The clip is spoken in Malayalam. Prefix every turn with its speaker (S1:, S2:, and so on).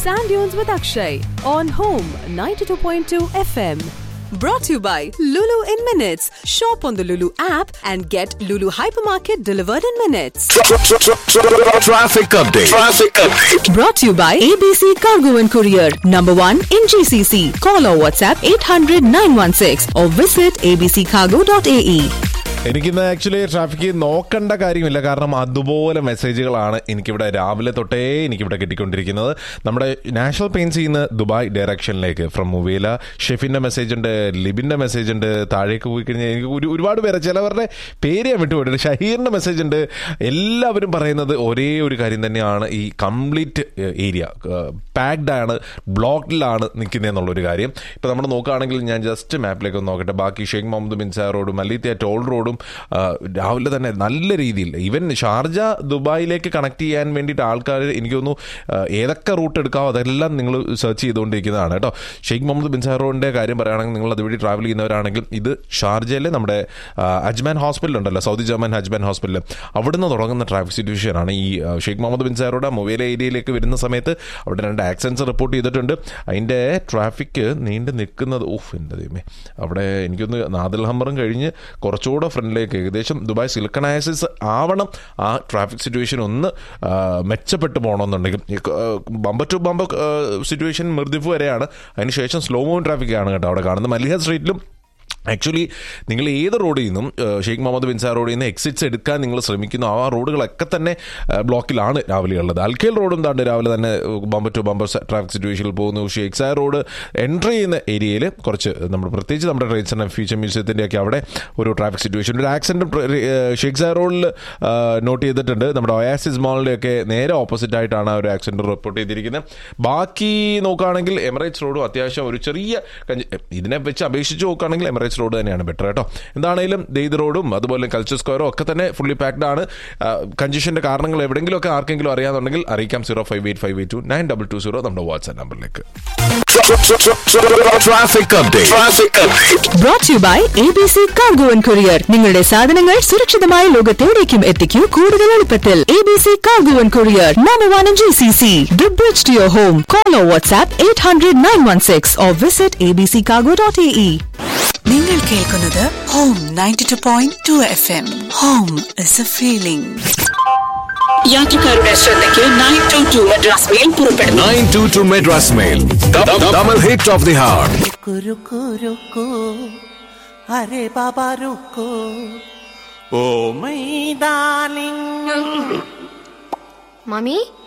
S1: Sand Dunes with Akshay on Home 92.2 FM. Brought to you by Lulu in Minutes. Shop on the Lulu app and get Lulu Hypermarket delivered in minutes.
S2: Traffic update. Traffic update.
S1: Brought to you by ABC Cargo and Courier. Number one in GCC. Call or WhatsApp 800 916 or visit abccargo.ae.
S3: എനിക്കിന്ന് ആക്ച്വലി ട്രാഫിക് നോക്കേണ്ട കാര്യമില്ല കാരണം അതുപോലെ മെസ്സേജുകളാണ് എനിക്കിവിടെ രാവിലെ തൊട്ടേ എനിക്കിവിടെ കിട്ടിക്കൊണ്ടിരിക്കുന്നത് നമ്മുടെ നാഷണൽ പെയിൻസ് ചെയ്യുന്ന ദുബായ് ഡയറക്ഷനിലേക്ക് ഫ്രം മുവേല ഷെഫിന്റെ മെസ്സേജ് ഉണ്ട് ലിബിന്റെ മെസ്സേജ് ഉണ്ട് താഴേക്ക് പോയി കഴിഞ്ഞാൽ എനിക്ക് ഒരു ഒരുപാട് പേരെ ചിലവരുടെ പേര് ഞാൻ വിട്ടുപോയിട്ടുണ്ട് ഷഹീറിന്റെ മെസ്സേജ് ഉണ്ട് എല്ലാവരും പറയുന്നത് ഒരേ ഒരു കാര്യം തന്നെയാണ് ഈ കംപ്ലീറ്റ് ഏരിയ പാക്ഡ് ആണ് ബ്ലോക്ക്ഡിലാണ് നിൽക്കുന്നതെന്നുള്ളൊരു കാര്യം ഇപ്പോൾ നമ്മൾ നോക്കുകയാണെങ്കിൽ ഞാൻ ജസ്റ്റ് മാപ്പിലേക്ക് ഒന്ന് നോക്കട്ടെ ബാക്കി ഷെയ്ഖ് മുഹമ്മദ് ബിൻസാർ റോഡ് മല്ലിത്തിയ ടോൾ റോഡും ആ, രാവിലെ തന്നെ നല്ല രീതിയിൽ ഈവൻ ഷാർജ ദുബായിലേക്ക് കണക്ട് ചെയ്യാൻ വേണ്ടിയിട്ട് ആൾക്കാർ എനിക്ക് തോന്നുന്നു ആ, ഏതൊക്കെ റൂട്ട് എടുക്കാമോ അതെല്ലാം നിങ്ങൾ സെർച്ച് ചെയ്തുകൊണ്ടിരിക്കുന്നതാണ് കേട്ടോ ഷെയ്ഖ് മുഹമ്മദ് ബിൻസാർ റോഡിൻ്റെ കാര്യം പറയുകയാണെങ്കിൽ നിങ്ങൾ അതുവഴി ട്രാവൽ ചെയ്യുന്നവരാണെങ്കിൽ ഇത് ഷാർജയിലെ നമ്മുടെ ആ, അജ്മാൻ ഹോസ്പിറ്റൽ ഉണ്ടല്ലോ സൗദി ജർമ്മൻ അജ്മാൻ ഹോസ്പിറ്റൽ അവിടുന്ന് തുടങ്ങുന്ന ട്രാഫിക് സിറ്റുവേഷനാണ് ഈ ആ, Sheikh Mohammed bin Zayed road mobile ഏരിയയിലേക്ക് വരുന്ന സമയത്ത് അവിടെ രണ്ട് ആക്സിഡൻസ് റിപ്പോർട്ട് ചെയ്തിട്ടുണ്ട് അതിൻ്റെ ട്രാഫിക് നീണ്ടു നിൽക്കുന്നത് ഓഫ് എൻ്റെ ദൈവമേ അവിടെ എനിക്കൊന്ന് നാദൽ ഹമ്മറും കഴിഞ്ഞ് കുറച്ചുകൂടെ ഫ്രണ്ടിലേക്ക് ഏകദേശം ദുബായ് സിൽക്കണൈസിസ് ആവണം ആ ട്രാഫിക് സിറ്റുവേഷൻ ഒന്ന് ആ, മെച്ചപ്പെട്ടു പോകണമെന്നുണ്ടെങ്കിൽ bumper to bumper situation Mirdif വരെയാണ് അതിനുശേഷം സ്ലോ മൂവ് ട്രാഫിക് ആണ് കേട്ടോ അവിടെ കാണുന്നത് മല്ലിഹ സ്ട്രീറ്റിലും ആക്ച്വലി നിങ്ങൾ ഏത് റോഡിൽ നിന്നും ഏഹ്, ഷെയ്ഖ് മുഹമ്മദ് ബിൻസാർ റോഡിൽ നിന്ന് എക്സിറ്റ്സ് എടുക്കാൻ നിങ്ങൾ ശ്രമിക്കുന്നു ആ റോഡുകളൊക്കെ തന്നെ ഏഹ്, ബ്ലോക്കിലാണ് രാവിലെ ഉള്ളത് അൽക്കേൽ റോഡും താണ്ട് രാവിലെ തന്നെ ബമ്പർ ടു ബമ്പർ ട്രാഫിക് സിറ്റുവേഷനിൽ പോകുന്നു ഷെയ്ഖ് സാർ റോഡ് എൻട്രി ചെയ്യുന്ന ഏരിയയിൽ കുറച്ച് നമ്മൾ പ്രത്യേകിച്ച് നമ്മുടെ ട്രേഡ്സ് ആൻഡ് ഫ്യൂച്ചർ മ്യൂസിയത്തിൻ്റെ ഒക്കെ അവിടെ ഒരു ട്രാഫിക് സിറ്റുവേഷൻ ഒരു ആക്സിഡൻറ്റ് ഷെയ്ഖ് സാർ റോഡിൽ നോട്ട് ചെയ്തിട്ടുണ്ട് നമ്മുടെ ഒയാസിസ് മാളിൻ്റെ ഒക്കെ നേരെ ഓപ്പോസിറ്റ് ആയിട്ടാണ് ആ ഒരു ആക്സിഡൻറ്റ് റിപ്പോർട്ട് ചെയ്തിരിക്കുന്നത് ബാക്കി നോക്കുകയാണെങ്കിൽ എമിറേറ്റ്സ് റോഡും അത്യാവശ്യം ഒരു ചെറിയ കഞ്ച- ഇതിനെ വെച്ച് അപേക്ഷിച്ച് നോക്കുകയാണെങ്കിൽ എമിറേറ്റ്സ് റോഡ് തന്നെയാണ് ബെറ്റർ കേട്ടോ എന്താണെങ്കിലും ദെയ്ത് റോഡും അതുപോലെ കൾച്ചർ സ്ക്വയറും ഒക്കെ തന്നെ ഫുള്ളി പാക്ഡ് ആണ് കഞ്ചഷന്റെ കാരണങ്ങൾ എവിടെയെങ്കിലുമൊക്കെ ആർക്കെങ്കിലും അറിയാന്നുണ്ടെങ്കിൽ അറിയിക്കാം zero five eight five eight two nine double two zero നമ്മുടെ വാട്സ്ആപ്പ് നമ്പറിലേക്ക്
S2: Traffic update. Traffic update.
S1: Brought to you by ABC Cargo and Courier. നിങ്ങളുടെ സാധനങ്ങൾ സുരക്ഷിതമായ ലോകത്തെവിടേക്കും എത്തിക്കൂ കൂടുതൽ എളുപ്പത്തിൽ ABC Cargo and Courier. Number one in GCC. The bridge to your home. Call or WhatsApp 800 916 or visit abccargo.ae.
S4: നിങ്ങൾ കേൾക്കുന്നത് home ninety two point two F M home is a feeling യാത്രക്കാരുടെ ശ്രദ്ധയ്ക്ക് nine two two Madras mail പുറപ്പെടുന്നു
S2: 922 Madras Mail. Double hit of the heart.
S5: रुको रुको रुको अरे बाबा रुको ओ मई डार्लिंग
S6: मम्मी